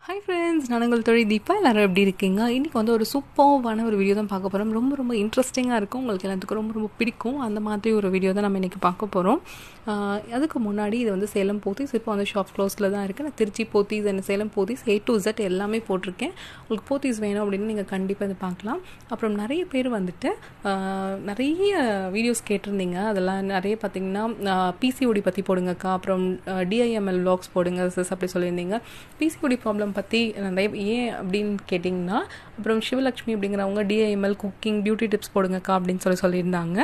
hi friends நான் உங்கள் தொழில் தீபா எல்லாரும் எப்படி இருக்கீங்க இன்றைக்கி வந்து ஒரு சூப்பர்வான ஒரு வீடியோ தான் பார்க்க போகிறோம் ரொம்ப ரொம்ப இன்ட்ரெஸ்டிங்காக இருக்கும் உங்களுக்கு எல்லாத்துக்கும் ரொம்ப ரொம்ப பிடிக்கும் அந்த மாதிரி ஒரு வீடியோ தான் நம்ம இன்றைக்கி பார்க்க போகிறோம் அதுக்கு முன்னாடி இது வந்து சேலம் போத்தீஸ் இப்போ வந்து ஷாப் க்ளோஸில் தான் இருக்குது நான் Trichy Pothys and Salem Pothys A to Z எல்லாமே போட்டிருக்கேன் உங்களுக்கு போத்தீஸ் வேணும் அப்படின்னு நீங்கள் கண்டிப்பாக இதை பார்க்கலாம் அப்புறம் நிறைய பேர் வந்துட்டு ஆஹ், நிறைய வீடியோஸ் கேட்டிருந்தீங்க அதெல்லாம் நிறைய பார்த்தீங்கன்னா பிசிஓடி பற்றி போடுங்கக்கா அப்புறம் டிஐஎம்எல் vlogs போடுங்க சிஸ் அப்படி சொல்லியிருந்தீங்க பிசிஓடி ப்ராப்ளம் பற்றி நிறைய ஏன் அப்படின்னு கேட்டிங்கன்னா அப்புறம் சிவலக்ஷ்மி அப்படிங்கிறவங்க டிஐஎம்எல் குக்கிங் பியூட்டி டிப்ஸ் போடுங்கக்கா அப்படின்னு சொல்லி சொல்லியிருந்தாங்க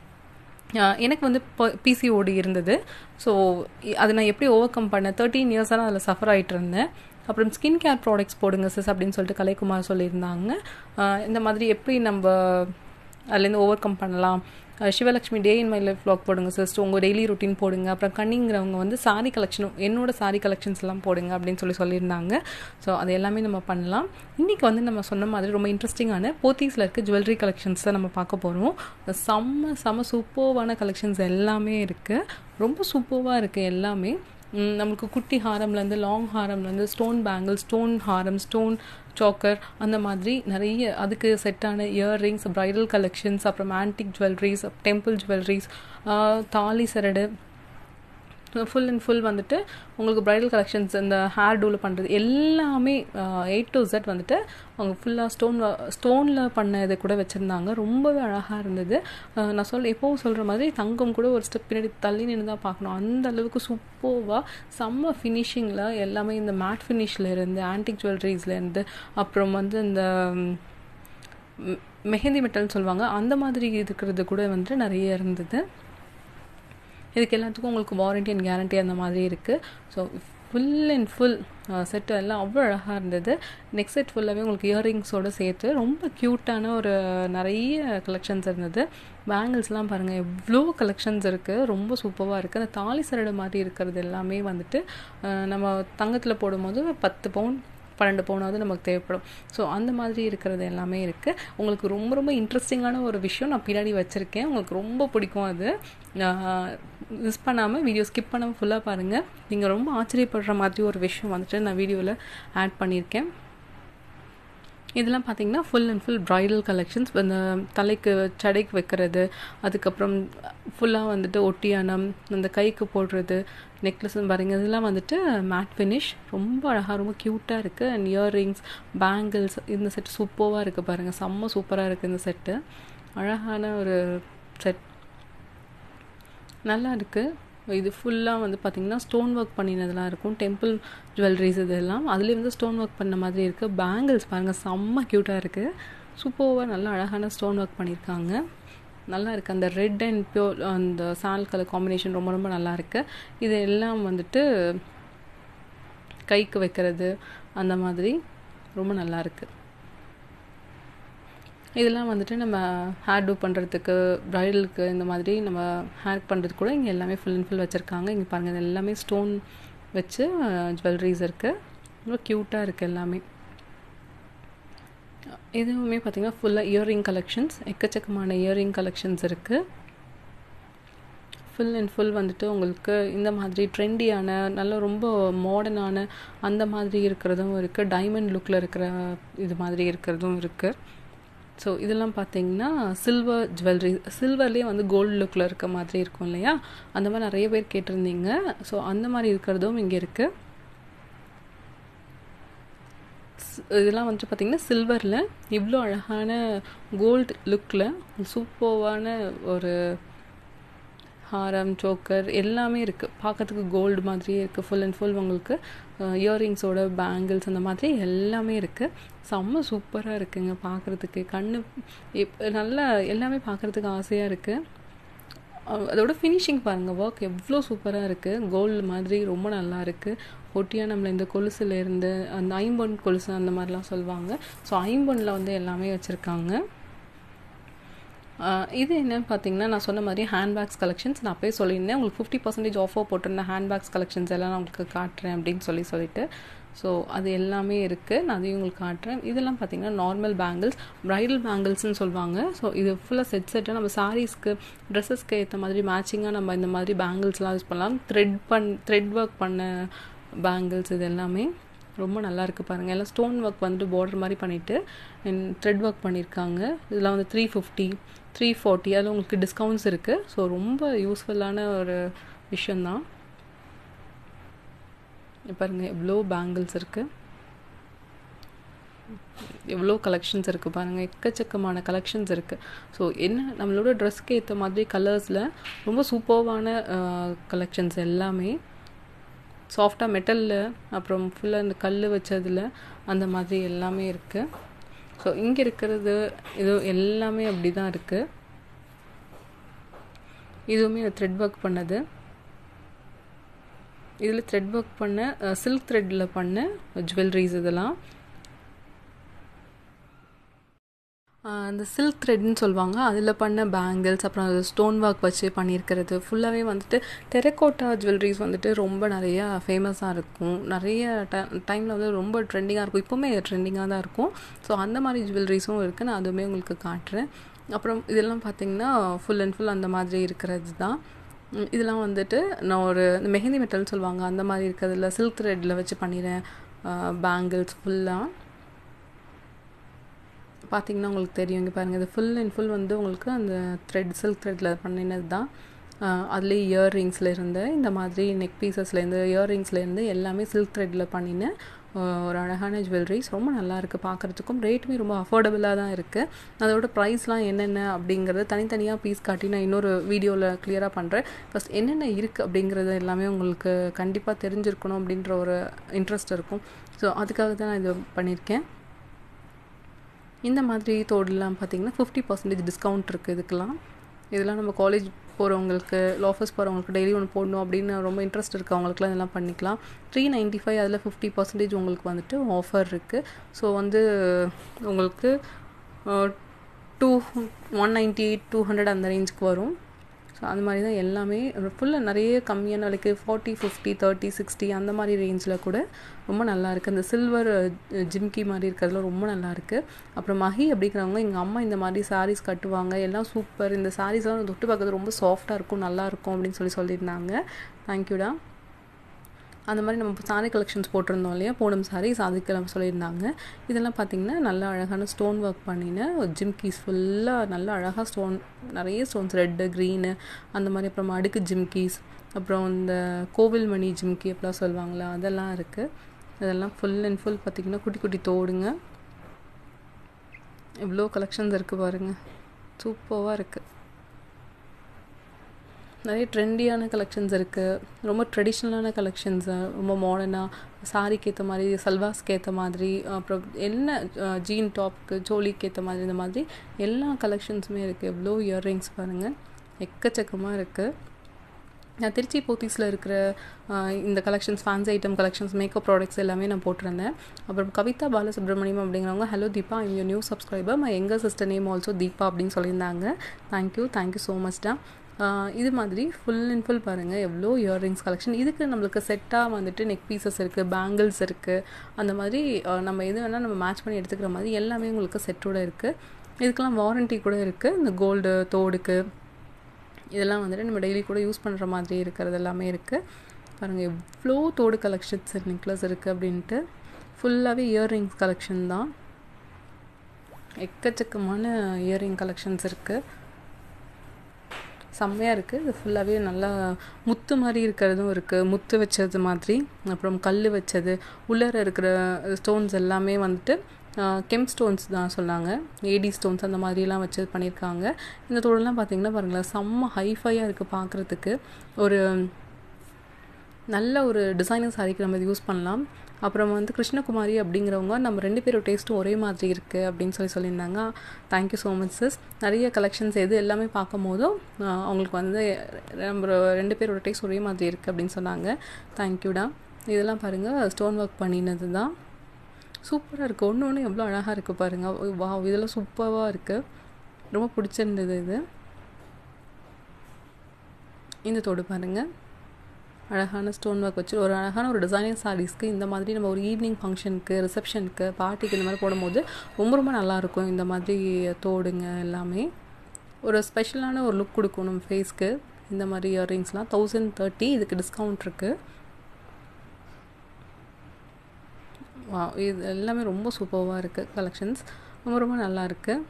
ஆஹ் எனக்கு வந்து பிசிஓடி இருந்தது ஸோ அதை நான் எப்படி ஓவர் கம் பண்ணேன் தேர்ட்டீன் இயர்ஸாக நான் அதில் சஃபர் ஆகிட்டு இருந்தேன் அப்புறம் ஸ்கின் கேர் ப்ராடக்ட்ஸ் போடுங்க சிஸ் அப்படின்னு சொல்லிட்டு கலைக்குமார் சொல்லியிருந்தாங்க ஆஹ் இந்த மாதிரி எப்படி நம்ம அதுலேருந்து ஓவர் கம் பண்ணலாம் ஆஹ் Sivalakshmi day in my life vlog போடுங்க சிஸ் உங்கள் டெய்லி ரொட்டீன் போடுங்க அப்புறம் கண்ணிங்கிறவங்க வந்து சாரி கலெக்ஷன் என்னோட சாரி கலெக்ஷன்ஸ் எல்லாம் போடுங்க அப்படின்னு சொல்லி சொல்லியிருந்தாங்க ஸோ அது எல்லாமே நம்ம பண்ணலாம் இன்றைக்கி வந்து நம்ம சொன்ன மாதிரி ரொம்ப இன்ட்ரெஸ்டிங்கான போத்தீஸில் இருக்க ஜுவல்லரி கலெக்ஷன்ஸ் தான் நம்ம பார்க்க போகிறோம் செம்ம செம்ம சூப்பர்வான கலெக்ஷன்ஸ் எல்லாமே இருக்குது ரொம்ப சூப்பர்வாக இருக்குது எல்லாமே ம், நம்மளுக்கு குட்டி ஹாரம்லேருந்து லாங் ஹாரம்லேருந்து ஸ்டோன் பேங்கிள் ஸ்டோன் ஹாரம் ஸ்டோன் சாக்கர் அந்த மாதிரி நிறைய அதுக்கு செட்டான இயர்ரிங்ஸ் ப்ரைடல் கலெக்ஷன்ஸ் அப்புறம் ஆன்டிக் ஜுவல்லரிஸ் டெம்பிள் ஜுவல்லரிஸ் தாலி சரடு ஃபுல் அண்ட் ஃபுல் வந்துட்டு உங்களுக்கு ப்ரைடல் கலெக்ஷன்ஸ் இந்த ஹேர் டூவில் பண்ணுறது எல்லாமே எயிட் டு Z வந்துட்டு அவங்க ஃபுல்லாக ஸ்டோன் ஸ்டோனில் பண்ண இது கூட வச்சுருந்தாங்க ரொம்பவே அழகாக இருந்தது அஹ் நான் சொல் எப்போவும் சொல்கிற மாதிரி தங்கம் கூட ஒரு ஸ்டெப் பின்னாடி தள்ளி நின்று தான் பார்க்கணும் அந்த அளவுக்கு சூப்பர்வாக செம்ம ஃபினிஷிங்கில் எல்லாமே இந்த மேட் ஃபினிஷில் இருந்து ஆன்டிக் ஜுவல்லரிஸ்லேருந்து அப்புறம் வந்து இந்த ம், மெ- மெஹந்தி மெட்டல்னு சொல்லுவாங்க அந்த மாதிரி இருக்கிறது கூட வந்துட்டு நிறைய இருந்தது இதுக்கு எல்லாத்துக்கும் உங்களுக்கு வாரண்டி அண்ட் கேரண்டி அந்த மாதிரி இருக்குது so full and full set எல்லாம் அவ்வளோ அழகாக இருந்தது நெக்ஸ்ட் செட் ஃபுல்லாகவே உங்களுக்கு இயரிங்ஸோடு சேர்த்து ரொம்ப க்யூட்டான ஒரு நிறைய கலெக்ஷன்ஸ் இருந்தது பேங்கிள்ஸ்லாம் பாருங்கள் எவ்வளோ கலெக்ஷன்ஸ் இருக்குது ரொம்ப சூப்பராக இருக்குது அந்த தாலி சரடு மாதிரி இருக்கிறது எல்லாமே வந்துட்டு அஹ், நம்ம தங்கத்தில் போடும்போது பத்து பவுன் பன்னெண்டு பவுனாவது நமக்கு தேவைப்படும் ஸோ அந்த மாதிரி இருக்கிறது எல்லாமே இருக்குது உங்களுக்கு ரொம்ப ரொம்ப இன்ட்ரெஸ்டிங்கான ஒரு விஷயம் நான் பின்னாடி வச்சுருக்கேன் உங்களுக்கு ரொம்ப பிடிக்கும் அது மிஸ் பண்ணாமல் வீடியோ ஸ்கிப் பண்ணாமல் ஃபுல்லாக பாருங்கள் நீங்கள் ரொம்ப ஆச்சரியப்படுற மாதிரி ஒரு விஷயம் வந்துட்டு நான் வீடியோவில் ஆட் பண்ணியிருக்கேன் இதெல்லாம் பார்த்தீங்கன்னா full and full bridal collections இந்த தலைக்கு சடைக்கு வைக்கிறது அதுக்கப்புறம் ஃபுல்லாக வந்துட்டு ஒட்டியானம் இந்த கைக்கு போடுறது நெக்லஸ் பாருங்க இதெல்லாம் வந்துட்டு மேட் ஃபினிஷ் ரொம்ப அழகாக ரொம்ப க்யூட்டாக இருக்குது அண்ட் இயர்ரிங்ஸ் பேங்கிள்ஸ் இந்த செட் சூப்பராக இருக்குது பாருங்கள் செம்ம சூப்பராக இருக்குது இந்த செட்டு அழகான ஒரு செட் நல்லா இருக்குது இது ஃபுல்லாக வந்து பார்த்திங்கன்னா ஸ்டோன் ஒர்க் பண்ணினதெல்லாம் இருக்கும் டெம்பிள் ஜுவல்லரிஸ் இதெல்லாம் அதுலேயே வந்து ஸ்டோன் ஒர்க் பண்ண மாதிரி இருக்குது பேங்கிள்ஸ் பாருங்கள் செம்ம க்யூட்டாக இருக்குது சூப்பராக நல்லா அழகான ஸ்டோன் ஒர்க் பண்ணியிருக்காங்க நல்லா இருக்குது அந்த ரெட் அண்ட் பியூர் அந்த சால் கலர் காம்பினேஷன் ரொம்ப ரொம்ப நல்லா இருக்குது இது எல்லாம் வந்துட்டு கைக்கு வைக்கிறது அந்த மாதிரி ரொம்ப நல்லா இருக்குது இதெல்லாம் வந்துட்டு நம்ம ஹேர் டூ பண்ணுறதுக்கு ப்ரைடலுக்கு இந்த மாதிரி நம்ம ஹேர் பண்ணுறது கூட இங்கே எல்லாமே ஃபுல் அண்ட் ஃபுல் வச்சுருக்காங்க இங்கே பாருங்கள் இது எல்லாமே ஸ்டோன் வச்சு ஜுவல்லரிஸ் இருக்குது ரொம்ப க்யூட்டாக இருக்குது எல்லாமே இதுவுமே பார்த்திங்கன்னா ஃபுல்லாக இயரிங் கலெக்ஷன்ஸ் எக்கச்சக்கமான இயரிங் கலெக்ஷன்ஸ் இருக்குது ஃபுல் அண்ட் ஃபுல் வந்துட்டு உங்களுக்கு இந்த மாதிரி ட்ரெண்டியான நல்ல ரொம்ப மாடர்னான அந்த மாதிரி இருக்கிறதும் இருக்குது டைமண்ட் லுக்கில் இருக்கிற இது மாதிரி இருக்கிறதும் இருக்குது ஸோ இதெல்லாம் பார்த்தீங்கன்னா சில்வர் ஜுவல்லரி சில்வர்லேயே வந்து கோல்டு லுக்கில் இருக்க மாதிரி இருக்கும் இல்லையா அந்த மாதிரி நிறைய பேர் கேட்டிருந்தீங்க ஸோ அந்த மாதிரி இருக்கிறதும் இங்கே இருக்குது ஸ்- இதெல்லாம் வந்துட்டு பார்த்தீங்கன்னா சில்வரில் இவ்வளோ அழகான கோல்டு லுக்கில் சூப்பர்வான ஒரு ஹாரம் சோக்கர் எல்லாமே இருக்குது பார்க்கறதுக்கு கோல்டு மாதிரியே இருக்குது ஃபுல் அண்ட் ஃபுல் உங்களுக்கு இயரிங்ஸோட பேங்கிள்ஸ் அந்த மாதிரி எல்லாமே இருக்குது செம்ம சூப்பராக இருக்குங்க பார்க்குறதுக்கு கண்ணு இப் நல்லா எல்லாமே பார்க்குறதுக்கு ஆசையாக இருக்குது அஹ் அதோட ஃபினிஷிங் பாருங்கள் ஒர்க் எவ்வளோ சூப்பராக இருக்குது கோல்டு மாதிரி ரொம்ப நல்லா இருக்குது ஒட்டியாக நம்மள இந்த கொலுசுல இருந்து அந்த ஐம்பொன் கொலுசு அந்த மாதிரிலாம் சொல்லுவாங்க ஸோ ஐம்பொன்னில் வந்து எல்லாமே வச்சுருக்காங்க ஆஹ் இது என்னன்னு பார்த்தீங்கன்னா நான் சொன்ன மாதிரி ஹேண்ட்பேக்ஸ் கலெக்ஷன்ஸ் நான் அப்பயே சொல்லியிருந்தேன் உங்களுக்கு ஃபிஃப்டி பர்சன்டேஜ் ஆஃபர் போட்டிருந்த ஹேண்ட்பேக்ஸ் கலெக்ஷன்ஸ் எல்லாம் நான் உங்களுக்கு காட்டுறேன் அப்படின்னு சொல்லி சொல்லிட்டு ஸோ அது எல்லாமே இருக்குது நான் அதையும் உங்களுக்கு காட்டுறேன் இதெல்லாம் பார்த்தீங்கன்னா நார்மல் பேங்கிள்ஸ் ப்ரைடல் பேங்கிள்ஸ்னு சொல்லுவாங்க ஸோ இது ஃபுல்லாக செட் செட்டாக நம்ம சாரீஸ்க்கு ட்ரெஸ்ஸஸ்க்கு ஏற்ற மாதிரி மேட்சிங்காக நம்ம இந்த மாதிரி பேங்கிள்ஸ்லாம் யூஸ் பண்ணலாம் த்ரெட் பண் த்ரெட் ஒர்க் பண்ண பேங்கிள்ஸ் இது எல்லாமே ரொம்ப நல்லா இருக்குது பாருங்கள் எல்லாம் ஸ்டோன் ஒர்க் வந்துட்டு பார்டர் மாதிரி பண்ணிவிட்டு த்ரெட் ஒர்க் பண்ணியிருக்காங்க இதெல்லாம் வந்து த்ரீ ஃபிஃப்டி த்ரீ ஃபார்ட்டி அதில் உங்களுக்கு டிஸ்கவுண்ட்ஸ் இருக்குது ஸோ ரொம்ப யூஸ்ஃபுல்லான ஒரு விஷயந்தான் பாருங்கள் எவ்வளோ பேங்கிள்ஸ் இருக்குது எவ்வளோ கலெக்ஷன்ஸ் இருக்குது பாருங்கள் எக்கச்சக்கமான கலெக்ஷன்ஸ் இருக்குது ஸோ என்ன நம்மளோட ட்ரெஸ்க்கு ஏற்ற மாதிரி கலர்ஸில் ரொம்ப சூப்பர்வான கலெக்ஷன்ஸ் எல்லாமே சாஃப்டாக மெட்டலில் அப்புறம் ஃபுல்லாக இந்த கல் வச்சதில் அந்த மாதிரி எல்லாமே இருக்குது ஸோ இங்கே இருக்கிறது இது எல்லாமே அப்படி தான் இருக்குது இதுவுமே த்ரெட் ஒர்க் பண்ணது இதில் த்ரெட் ஒர்க் பண்ண சில்க் த்ரெட்டில் பண்ண ஜுவல்லரிஸ் இதெல்லாம் அந்த சில்க் த்ரெட்னு சொல்லுவாங்க அதில் பண்ண பேங்கிள்ஸ் அப்புறம் அது ஸ்டோன் ஒர்க் வச்சு பண்ணியிருக்கிறது ஃபுல்லாகவே வந்துட்டு டெரக்கோட்டா ஜுவல்லரிஸ் வந்துட்டு ரொம்ப நிறையா ஃபேமஸாக இருக்கும் நிறைய ட டைமில் வந்து ரொம்ப ட்ரெண்டிங்காக இருக்கும் இப்போவுமே ட்ரெண்டிங்காக தான் இருக்கும் ஸோ அந்த மாதிரி ஜுவல்லரிஸும் இருக்குது நான் அதுவுமே உங்களுக்கு காட்டுறேன் அப்புறம் இதெல்லாம் பார்த்திங்கன்னா ஃபுல் அண்ட் ஃபுல் அந்த மாதிரி இருக்கிறது தான் இதெல்லாம் வந்துட்டு நான் ஒரு இந்த மெஹந்தி மெட்டல்னு சொல்லுவாங்க அந்த மாதிரி இருக்கிறதுல சில்க் த்ரெட்டில் வச்சு பண்ணிடுறேன் பேங்கிள்ஸ் ஃபுல்லாக பார்த்திங்கன்னா உங்களுக்கு தெரியும் இங்கே பாருங்கள் இது ஃபுல் அண்ட் ஃபுல் வந்து உங்களுக்கு அந்த த்ரெட் சில்க் த்ரெட்டில் பண்ணினது தான் அதுலேயே இயர்ரிங்ஸில் இருந்து இந்த மாதிரி நெக் பீசஸ்லேருந்து இயர்ரிங்ஸ்லேருந்து எல்லாமே சில்க் த்ரெட்டில் பண்ணின ஒரு அழகான ஜுவல்லரிஸ் ரொம்ப நல்லா இருக்குது பார்க்குறதுக்கும் ரேட்டுமே ரொம்ப அஃபோர்டபுளாக தான் இருக்குது அதோட ப்ரைஸ்லாம் என்னென்ன அப்படிங்கிறது தனித்தனியாக பீஸ் காட்டி நான் இன்னொரு வீடியோவில் கிளியராக பண்ணுறேன் ஃபஸ்ட் என்னென்ன இருக்குது அப்படிங்கிறது எல்லாமே உங்களுக்கு கண்டிப்பாக தெரிஞ்சிருக்கணும் அப்படின்ற ஒரு இன்ட்ரெஸ்ட் இருக்கும் ஸோ அதுக்காக தான் நான் இது பண்ணியிருக்கேன் இந்த மாதிரி தோடுலாம் பார்த்திங்கன்னா ஃபிஃப்டி பர்சன்டேஜ் டிஸ்கவுண்ட் இருக்குது இதுக்கெல்லாம் இதெல்லாம் நம்ம காலேஜ் போகிறவங்களுக்கு ஆஃபீஸ் போகிறவங்களுக்கு டெய்லி ஒன்று போடணும் அப்படின்னு ரொம்ப இன்ட்ரெஸ்ட் இருக்குது அவங்களுக்குலாம் இதெல்லாம் பண்ணிக்கலாம் த்ரீ நைன்ட்டி ஃபைவ் அதில் ஃபிஃப்டி பர்சன்டேஜ் உங்களுக்கு வந்துட்டு ஆஃபர் இருக்குது ஸோ வந்து உங்களுக்கு two one ninety eight two hundred அந்த ரேஞ்சுக்கு வரும் ஸோ அந்த மாதிரி தான் எல்லாமே ஃபுல்லாக நிறைய கம்மியான விலைக்கு ஃபார்ட்டி ஃபிஃப்டி தேர்ட்டி சிக்ஸ்டி அந்த மாதிரி ரேஞ்சில் கூட ரொம்ப நல்லா இருக்குது அந்த சில்வர் ஜிம்கி மாதிரி இருக்கிறதுல ரொம்ப நல்லா இருக்குது அப்புறம் மஹி அப்படிங்கிறவங்க எங்கள் அம்மா இந்த மாதிரி சாரீஸ் கட்டுவாங்க எல்லாம் சூப்பர் இந்த சாரீஸ்லாம் தொட்டு பார்க்கறது ரொம்ப சாஃப்டாக இருக்கும் நல்லா இருக்கும் அப்படின்னு சொல்லி சொல்லியிருந்தாங்க தேங்க்யூடா அந்த மாதிரி நம்ம சாரீ கலெக்ஷன்ஸ் போட்டிருந்தோம் இல்லையா பூனம் சாரீஸ் அதுக்கு நம்ம சொல்லியிருந்தாங்க இதெல்லாம் பார்த்திங்கன்னா நல்ல அழகான ஸ்டோன் ஒர்க் பண்ணின ஜிம்கீஸ் ஃபுல்லாக நல்ல அழகாக ஸ்டோன் நிறைய ஸ்டோன்ஸ் ரெட்டு க்ரீனு அந்த மாதிரி அப்புறம் அடுக்கு ஜிம்கீஸ் அப்புறம் இந்த கோவில் மணி ஜிம்கி அப்படிலாம் சொல்லுவாங்களா அதெல்லாம் இருக்குது இதெல்லாம் ஃபுல் அண்ட் ஃபுல் பார்த்திங்கன்னா குட்டி குட்டி தோடுங்க இவ்வளோ கலெக்ஷன்ஸ் இருக்குது பாருங்கள் சூப்பராக இருக்குது நிறைய ட்ரெண்டியான கலெக்ஷன்ஸ் இருக்குது ரொம்ப ட்ரெடிஷ்னலான கலெக்ஷன்ஸு ரொம்ப மாடர்னாக சாரிக்கு ஏற்ற மாதிரி சல்வாஸ்க்கு ஏற்ற மாதிரி அப்புறம் என்ன ஜீன் டாப்க்கு ஜோலிக்கு ஏற்ற மாதிரி இந்த மாதிரி எல்லா கலெக்ஷன்ஸுமே இருக்குது எவ்வளோ இயர்ரிங்ஸ் பாருங்கள் எக்கச்சக்கமாக இருக்குது நான் திருச்சி போத்தீஸில் இருக்கிற இந்த collections fancy item collections makeup products எல்லாமே நான் போட்டிருந்தேன் அப்புறம் கவிதா பாலசுப்ரமணியம் அப்படிங்கிறவங்க hello Deepa I'm you new subscriber my younger sister name also Deepa அப்படின்னு சொல்லியிருந்தாங்க தேங்க்யூ தேங்க்யூ ஸோ மச் டா இது மாதிரி ஃபுல் அண்ட் ஃபுல் பாருங்கள் எவ்வளோ இயர்ரிங்ஸ் கலெக்ஷன் இதுக்கு நம்மளுக்கு செட்டாக வந்துட்டு நெக் பீசஸ் இருக்குது பேங்கிள்ஸ் இருக்குது அந்த மாதிரி நம்ம எது வேணால் நம்ம மேட்ச் பண்ணி எடுத்துக்கிற மாதிரி எல்லாமே உங்களுக்கு செட்டோட இருக்குது இதுக்கெல்லாம் வாரண்ட்டி கூட இருக்குது இந்த கோல்டு தோடுக்கு இதெல்லாம் வந்துட்டு நம்ம டெய்லி கூட யூஸ் பண்ணுற மாதிரி இருக்கிறது எல்லாமே இருக்குது பாருங்கள் எவ்வளோ தோடு கலெக்ஷன்ஸ் நெக்லஸ் இருக்குது அப்படின்ட்டு ஃபுல்லாகவே இயர்ரிங்ஸ் கலெக்ஷன் தான் எக்கச்சக்கமான இயர்ரிங் கலெக்ஷன்ஸ் இருக்குது செம்மையாக இருக்குது இது ஃபுல்லாகவே நல்லா முத்து மாதிரி இருக்கிறதும் இருக்குது முத்து வச்சது மாதிரி அப்புறம் கல் வச்சது உள்ளர இருக்கிற ஸ்டோன்ஸ் எல்லாமே வந்துட்டு கெம் ஸ்டோன்ஸ் தான் சொன்னாங்க ஏடி ஸ்டோன்ஸ் அந்த மாதிரிலாம் வச்சு பண்ணியிருக்காங்க இந்த தோடெல்லாம் பார்த்தீங்கன்னா பாருங்களேன் செம்ம ஹைஃபையாக இருக்குது பார்க்குறதுக்கு ஒரு நல்ல ஒரு டிசைனர் சாரிக்கு நம்ம இது யூஸ் பண்ணலாம் அப்புறம் வந்து கிருஷ்ணகுமாரி அப்படிங்கிறவங்க நம்ம ரெண்டு பேரோட டேஸ்ட்டும் ஒரே மாதிரி இருக்குது அப்படின்னு சொல்லி சொல்லியிருந்தாங்க தேங்க்யூ ஸோ மச் சிஸ் நிறைய கலெக்ஷன்ஸ் எது எல்லாமே பார்க்கும் போதும் அவங்களுக்கு வந்து நம்ம ரெண்டு பேரோட டேஸ்ட் ஒரே மாதிரி இருக்குது அப்படின்னு சொன்னாங்க தேங்க்யூடா இதெல்லாம் பாருங்கள் ஸ்டோன் ஒர்க் பண்ணினது தான் சூப்பராக இருக்குது ஒன்று ஒன்று எவ்வளோ அழகாக இருக்குது பாருங்கள் வா இதெல்லாம் சூப்பராக இருக்குது ரொம்ப பிடிச்சிருந்தது இது இந்த தோடு பாருங்கள் அழகான ஸ்டோன் ஒர்க் வச்சு ஒரு அழகான ஒரு டிசைனிங் சாரீஸ்க்கு இந்த மாதிரி நம்ம ஒரு ஈவினிங் ஃபங்க்ஷனுக்கு ரிசப்ஷனுக்கு பார்ட்டிக்கு இந்த மாதிரி போடும்போது ரொம்ப ரொம்ப நல்லாயிருக்கும் இந்த மாதிரி தோடுங்க எல்லாமே ஒரு ஸ்பெஷலான ஒரு லுக் கொடுக்கும் நம்ம ஃபேஸ்க்கு இந்த மாதிரி இயர்ரிங்ஸ்லாம் தௌசண்ட் தேர்ட்டி இதுக்கு டிஸ்கவுண்ட் இருக்குது வா இது எல்லாமே ரொம்ப சூப்பராக இருக்குது கலெக்ஷன்ஸ் ரொம்ப ரொம்ப நல்லா இருக்குது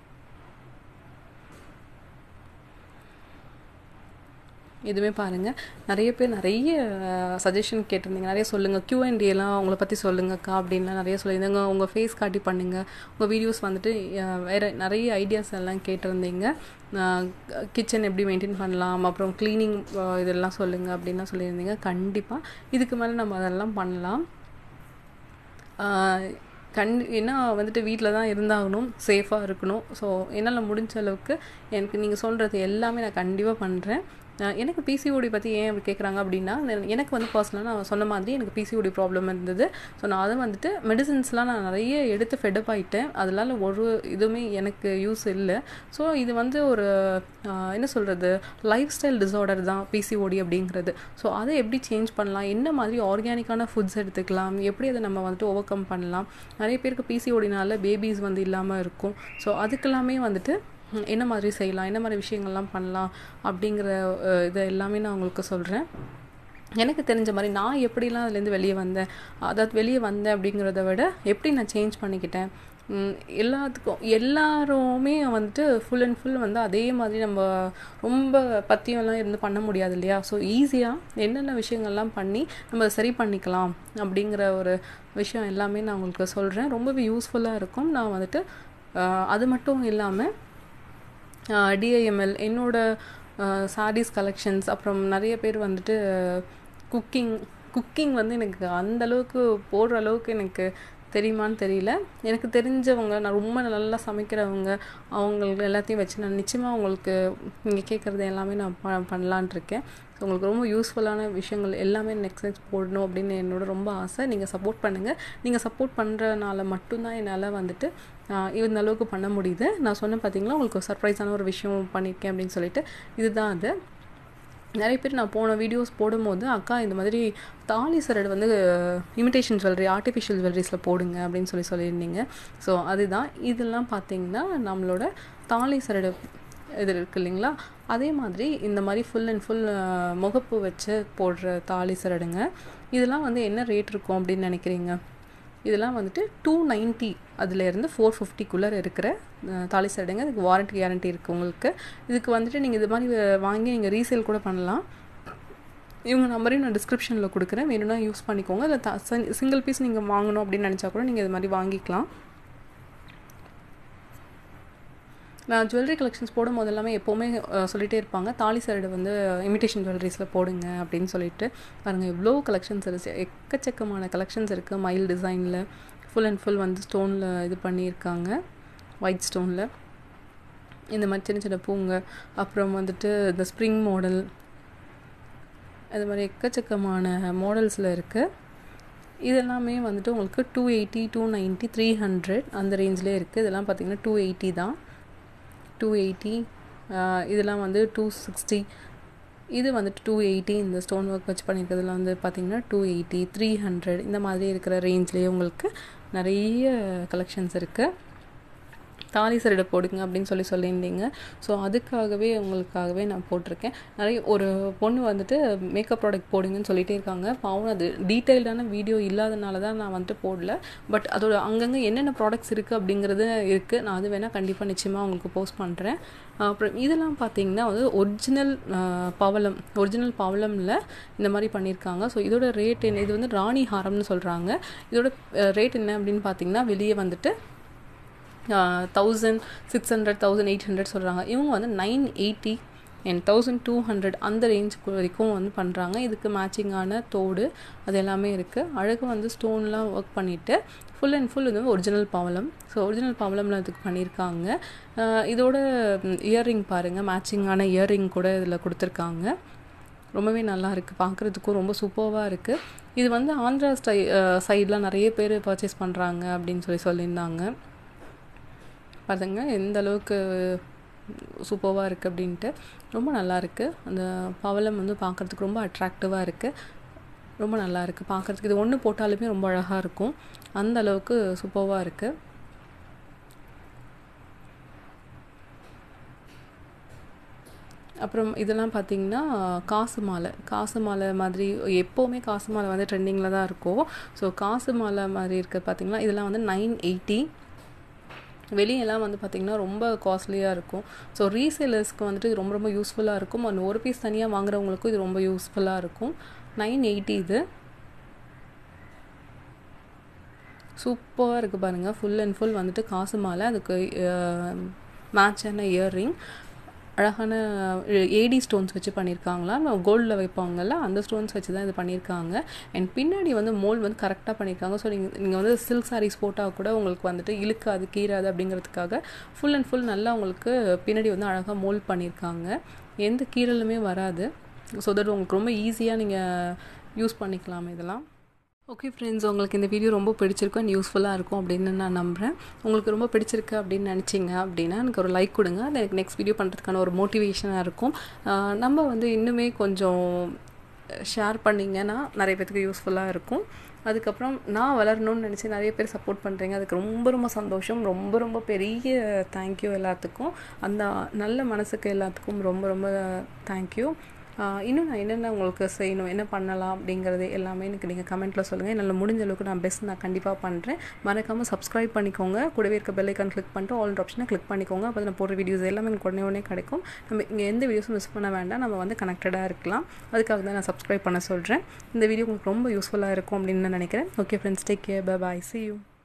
இதுவுமே பாருங்கள் நிறைய பேர் நிறைய சஜஷன் கேட்டிருந்தீங்க நிறைய சொல்லுங்கள் கியூஎன்டிஎல்லாம் உங்களை பற்றி சொல்லுங்கக்கா அப்படின்லாம் நிறைய சொல்லியிருந்தாங்க உங்கள் ஃபேஸ் காட்டி பண்ணுங்கள் உங்கள் வீடியோஸ் வந்துட்டு வேறு நிறைய ஐடியாஸ் எல்லாம் கேட்டிருந்தீங்க கிச்சன் எப்படி மெயின்டைன் பண்ணலாம் அப்புறம் க்ளீனிங் இதெல்லாம் சொல்லுங்கள் அப்படின்லாம் சொல்லியிருந்தீங்க கண்டிப்பாக இதுக்கு மேலே நம்ம அதெல்லாம் பண்ணலாம் கண் ஏன்னா வந்துட்டு வீட்டில் தான் இருந்தாகணும் சேஃபாக இருக்கணும் ஸோ என்னால் முடிஞ்ச அளவுக்கு எனக்கு நீங்கள் சொல்கிறது எல்லாமே நான் கண்டிப்பாக பண்ணுறேன் எனக்கு பிசிஓடி பற்றி ஏன் அப்படி கேட்குறாங்க அப்படின்னா எனக்கு வந்து பர்சனலாக நான் சொன்ன மாதிரி எனக்கு பிசிஓடி ப்ராப்ளம் இருந்தது ஸோ நான் அதை வந்துட்டு மெடிசின்ஸ்லாம் நான் நிறைய எடுத்து ஃபெடப் ஆகிட்டேன் அதனால ஒரு இதுவுமே எனக்கு யூஸ் இல்லை ஸோ இது வந்து ஒரு என்ன சொல்கிறது லைஃப் ஸ்டைல் டிஸார்டர் தான் பிசிஓடி அப்படிங்கிறது ஸோ அதை எப்படி சேஞ்ச் பண்ணலாம் என்ன மாதிரி ஆர்கானிக்கான ஃபுட்ஸ் எடுத்துக்கலாம் எப்படி அதை நம்ம வந்துட்டு ஓவர் கம் பண்ணலாம் நிறைய பேருக்கு பிசிஓடினால பேபிஸ் வந்து இல்லாமல் இருக்கும் ஸோ அதுக்கெல்லாமே வந்துட்டு என்ன மாதிரி செய்யலாம் என்ன மாதிரி விஷயங்கள்லாம் பண்ணலாம் அப்படிங்கிற இதை எல்லாமே நான் உங்களுக்கு சொல்கிறேன் எனக்கு தெரிஞ்ச மாதிரி நான் எப்படிலாம் அதுலேருந்து வெளியே வந்தேன் அதாவது வெளியே வந்தேன் அப்படிங்கிறத விட எப்படி நான் சேஞ்ச் பண்ணிக்கிட்டேன் எல்லாத்துக்கும் எல்லாருமே வந்துட்டு ஃபுல் அண்ட் ஃபுல் வந்து அதே மாதிரி நம்ம ரொம்ப பத்தியம்லாம் இருந்து பண்ண முடியாது இல்லையா ஸோ ஈஸியாக என்னென்ன விஷயங்கள்லாம் பண்ணி நம்ம சரி பண்ணிக்கலாம் அப்படிங்கிற ஒரு விஷயம் எல்லாமே நான் உங்களுக்கு சொல்கிறேன் ரொம்பவே யூஸ்ஃபுல்லாக இருக்கும் நான் வந்துட்டு அது மட்டும் இல்லாமல் டிஐஎம்எல் என்னோட சாரீஸ் கலெக்ஷன்ஸ் அப்புறம் நிறைய பேர் வந்துட்டு குக்கிங் குக்கிங் வந்து எனக்கு அந்த அளவுக்கு போடுற அளவுக்கு எனக்கு தெரியுமான்னு தெரியல எனக்கு தெரிஞ்சவங்க நான் ரொம்ப நல்லா சமைக்கிறவங்க அவங்களுக்கு எல்லாத்தையும் வச்சு நான் நிச்சயமாக உங்களுக்கு நீங்கள் கேட்குறது எல்லாமே நான் ப பண்ணலான் இருக்கேன் ஸோ உங்களுக்கு ரொம்ப யூஸ்ஃபுல்லான விஷயங்கள் எல்லாமே நெக்ஸ்ட் நெக்ஸ்ட் போடணும் அப்படின்னு என்னோட ரொம்ப ஆசை நீங்கள் சப்போர்ட் பண்ணுங்கள் நீங்கள் சப்போர்ட் பண்ணுறனால மட்டும்தான் என்னால் வந்துட்டு இந்த அளவுக்கு பண்ண முடியுது நான் சொன்னேன் பார்த்தீங்களா உங்களுக்கு சர்ப்ரைஸான ஒரு விஷயம் பண்ணியிருக்கேன் அப்படின்னு சொல்லிட்டு இதுதான் அது நிறைய பேர் நான் போன வீடியோஸ் போடும்போது அக்கா இந்த மாதிரி தாலி சரடு வந்து இமிடேஷன் ஜுவல்லரி ஆர்டிஃபிஷியல் ஜுவல்லரிஸில் போடுங்க அப்படின்னு சொல்லி சொல்லியிருந்தீங்க ஸோ அதுதான் இதெல்லாம் பார்த்தீங்கன்னா நம்மளோட தாலி சரடு இது இருக்குது இல்லைங்களா அதே மாதிரி இந்த மாதிரி ஃபுல் அண்ட் ஃபுல் முகப்பு வச்சு போடுற தாலி சரடுங்க இதெல்லாம் வந்து என்ன ரேட் இருக்கும் அப்படின்னு நினைக்கிறீங்க இதெல்லாம் வந்துட்டு டூ நைன்ட்டி அதுலேருந்து ஃபோர் ஃபிஃப்டிக்குள்ளே இருக்கிற தாலி சரடுங்க இதுக்கு வாரண்டி கேரண்டி இருக்குது உங்களுக்கு இதுக்கு வந்துட்டு நீங்கள் இது மாதிரி வாங்கி நீங்கள் ரீசேல் கூட பண்ணலாம் இவங்க நம்பரையும் நான் டிஸ்கிரிப்ஷனில் கொடுக்குறேன் வேணும்னா யூஸ் பண்ணிக்கோங்க இல்லை த சிங்கிள் பீஸ் நீங்கள் வாங்கணும் அப்படின்னு நினச்சா கூட நீங்கள் இது மாதிரி வாங்கிக்கலாம் நான் ஜுவல்லரி கலெக்ஷன்ஸ் போடும் போது எல்லாமே எப்போவுமே சொல்லிகிட்டே இருப்பாங்க தாலி சரடு வந்து இமிடேஷன் ஜுவல்லரிஸில் போடுங்க அப்படின்னு சொல்லிட்டு பாருங்கள் எவ்வளோ கலெக்ஷன்ஸ் இருக்குது எக்கச்சக்கமான கலெக்ஷன்ஸ் இருக்குது மயில் டிசைனில் ஃபுல் அண்ட் ஃபுல் வந்து ஸ்டோனில் இது பண்ணியிருக்காங்க ஒயிட் ஸ்டோனில் இந்த மாதிரி சின்ன சின்ன பூங்க அப்புறம் வந்துட்டு இந்த ஸ்ப்ரிங் மாடல் அது மாதிரி எக்கச்சக்கமான மாடல்ஸில் இருக்குது இதெல்லாமே வந்துட்டு உங்களுக்கு two eighty two ninety three hundred அந்த ரேஞ்சிலே இருக்குது இதெல்லாம் பார்த்திங்கன்னா டூ எயிட்டி தான் டூ எயிட்டி இதெல்லாம் வந்து டூ சிக்ஸ்டி இது வந்துட்டு டூ எயிட்டி இந்த ஸ்டோன் ஒர்க் வச்சு பண்ணியிருக்கிறதுல வந்து பார்த்திங்கன்னா டூ எயிட்டி த்ரீ ஹண்ட்ரட் இந்த மாதிரி இருக்கிற ரேஞ்ச்லேயே உங்களுக்கு நிறைய கலெக்ஷன்ஸ் இருக்குது தாலி சரடை போடுங்க அப்படின்னு சொல்லி சொல்லியிருந்தீங்க ஸோ அதுக்காகவே உங்களுக்காகவே நான் போட்டிருக்கேன் நிறைய ஒரு பொண்ணு வந்துட்டு மேக்கப் ப்ராடக்ட் போடுங்கன்னு சொல்லிகிட்டே இருக்காங்க பாவம் அது டீட்டெயில்டான வீடியோ இல்லாதனால தான் நான் வந்துட்டு போடல பட் அதோட அங்கங்கே என்னென்ன ப்ராடக்ட்ஸ் இருக்குது அப்படிங்கிறது இருக்குது நான் அது வேணால் கண்டிப்பாக நிச்சயமாக உங்களுக்கு போஸ்ட் பண்ணுறேன் அப்புறம் இதெல்லாம் பார்த்தீங்கன்னா வந்து ஒரிஜினல் பவளம் ஒரிஜினல் பவளமில் இந்த மாதிரி பண்ணியிருக்காங்க ஸோ இதோட ரேட் என்ன இது வந்து ராணி ஹாரம்னு சொல்கிறாங்க இதோட ரேட் என்ன அப்படின்னு பார்த்தீங்கன்னா வெளியே வந்துட்டு thousand six hundred thousand eight hundred சொல்கிறாங்க இவங்க வந்து nine eighty and thousand two hundred அந்த ரேஞ்சுக்கு வரைக்கும் வந்து பண்ணுறாங்க இதுக்கு மேட்சிங்கான தோடு அது எல்லாமே இருக்குது அழகு வந்து ஸ்டோன்லாம் ஒர்க் பண்ணிவிட்டு ஃபுல் அண்ட் ஃபுல் இது வந்து ஒரிஜினல் பவளம் ஸோ ஒரிஜினல் பவளமில் இதுக்கு பண்ணியிருக்காங்க இதோட இயர்ரிங் பாருங்கள் மேட்சிங்கான இயர்ரிங் கூட இதில் கொடுத்துருக்காங்க ரொம்பவே நல்லா இருக்குது பார்க்குறதுக்கும் ரொம்ப சூப்பராக இருக்குது இது வந்து ஆந்திரா ஸ்டை சைட்லாம் நிறைய பேர் பர்ச்சேஸ் பண்ணுறாங்க அப்படின்னு சொல்லி சொல்லியிருந்தாங்க பாருங்க எந்த அளவுக்கு சூப்பராக இருக்குது அப்படின்ட்டு ரொம்ப நல்லா இருக்குது அந்த பவளம் வந்து பார்க்குறதுக்கு ரொம்ப அட்ராக்டிவாக இருக்குது ரொம்ப நல்லா இருக்குது பார்க்குறதுக்கு இது ஒன்று போட்டாலுமே ரொம்ப அழகாக இருக்கும் அந்த அளவுக்கு சூப்பராக இருக்குது அப்புறம் இதெல்லாம் பார்த்தீங்கன்னா காசு மாலை காசு மாலை மாதிரி எப்போவுமே காசு மாலை வந்து ட்ரெண்டிங்கில் தான் இருக்கும் ஸோ காசு மாலை மாதிரி இருக்க பார்த்தீங்கன்னா இதெல்லாம் வந்து நைன் எயிட்டி வெளியெல்லாம் வந்து பார்த்திங்கன்னா ரொம்ப காஸ்ட்லியாக இருக்கும் ஸோ ரீசேலர்ஸ்க்கு வந்துட்டு இது ரொம்ப ரொம்ப யூஸ்ஃபுல்லாக இருக்கும் அந்த ஒரு பீஸ் தனியாக வாங்குறவங்களுக்கும் இது ரொம்ப யூஸ்ஃபுல்லாக இருக்கும் நைன் எயிட்டி இது சூப்பராக இருக்குது பாருங்கள் ஃபுல் அண்ட் ஃபுல் வந்துட்டு காசு மாலை அதுக்கு மேட்சான இயர்ரிங் அழகான ஏடி ஸ்டோன்ஸ் வச்சு பண்ணியிருக்காங்களா கோல்டில் வைப்பாங்கல்ல அந்த ஸ்டோன்ஸ் வச்சு தான் இது பண்ணியிருக்காங்க அண்ட் பின்னாடி வந்து மோல் வந்து கரெக்டாக பண்ணியிருக்காங்க ஸோ நீங்கள் நீங்கள் வந்து சில்க் சாரீஸ் போட்டால் கூட உங்களுக்கு வந்துட்டு இழுக்காது கீறாது அப்படிங்கிறதுக்காக ஃபுல் அண்ட் ஃபுல் நல்லா உங்களுக்கு பின்னாடி வந்து அழகாக மோல் பண்ணியிருக்காங்க எந்த கீரலுமே வராது ஸோ தட் உங்களுக்கு ரொம்ப ஈஸியாக நீங்கள் யூஸ் பண்ணிக்கலாம் இதெல்லாம் ஓகே ஃப்ரெண்ட்ஸ் உங்களுக்கு இந்த வீடியோ ரொம்ப பிடிச்சிருக்கும் அண்ட் யூஸ்ஃபுல்லாக இருக்கும் அப்படின்னு நான் நம்புகிறேன் உங்களுக்கு ரொம்ப பிடிச்சிருக்கு அப்படின்னு நினச்சிங்க அப்படின்னா எனக்கு ஒரு லைக் கொடுங்க அது எனக்கு நெக்ஸ்ட் வீடியோ பண்ணுறதுக்கான ஒரு மோட்டிவேஷனாக இருக்கும் நம்ம வந்து இன்னுமே கொஞ்சம் ஷேர் பண்ணிங்கன்னா நிறைய பேத்துக்கு யூஸ்ஃபுல்லாக இருக்கும் அதுக்கப்புறம் நான் வளரணும்னு நினச்சி நிறைய பேர் சப்போர்ட் பண்ணுறீங்க அதுக்கு ரொம்ப ரொம்ப சந்தோஷம் ரொம்ப ரொம்ப பெரிய தேங்க்யூ எல்லாத்துக்கும் அந்த நல்ல மனசுக்கு எல்லாத்துக்கும் ரொம்ப ரொம்ப தேங்க்யூ இன்னும் நான் என்னென்ன உங்களுக்கு செய்யணும் என்ன பண்ணலாம் அப்படிங்கிறது எல்லாமே எனக்கு நீங்கள் கமெண்ட்டில் சொல்லுங்கள் என்னால் முடிஞ்ச அளவுக்கு நான் பெஸ்ட் நான் கண்டிப்பாக பண்ணுறேன் மறக்காமல் சப்ஸ்கிரைப் பண்ணிக்கோங்க கூடவே இருக்க பெல்லைக்கான் கிளிக் பண்ணிட்டு ஆல் ஆப்ஷனை கிளிக் பண்ணிக்கோங்க அப்போ நான் போடுற வீடியோஸ் எல்லாமே எனக்கு உடனே உடனே கிடைக்கும் நம்ம இங்கே எந்த வீடியோஸும் மிஸ் பண்ண வேண்டாம் நம்ம வந்து கனெக்டடாக இருக்கலாம் அதுக்காக தான் நான் சப்ஸ்கிரைப் பண்ண சொல்கிறேன் இந்த வீடியோ உங்களுக்கு ரொம்ப யூஸ்ஃபுல்லாக இருக்கும் அப்படின்னு நான் நினைக்கிறேன் okay friends take care bye bye see you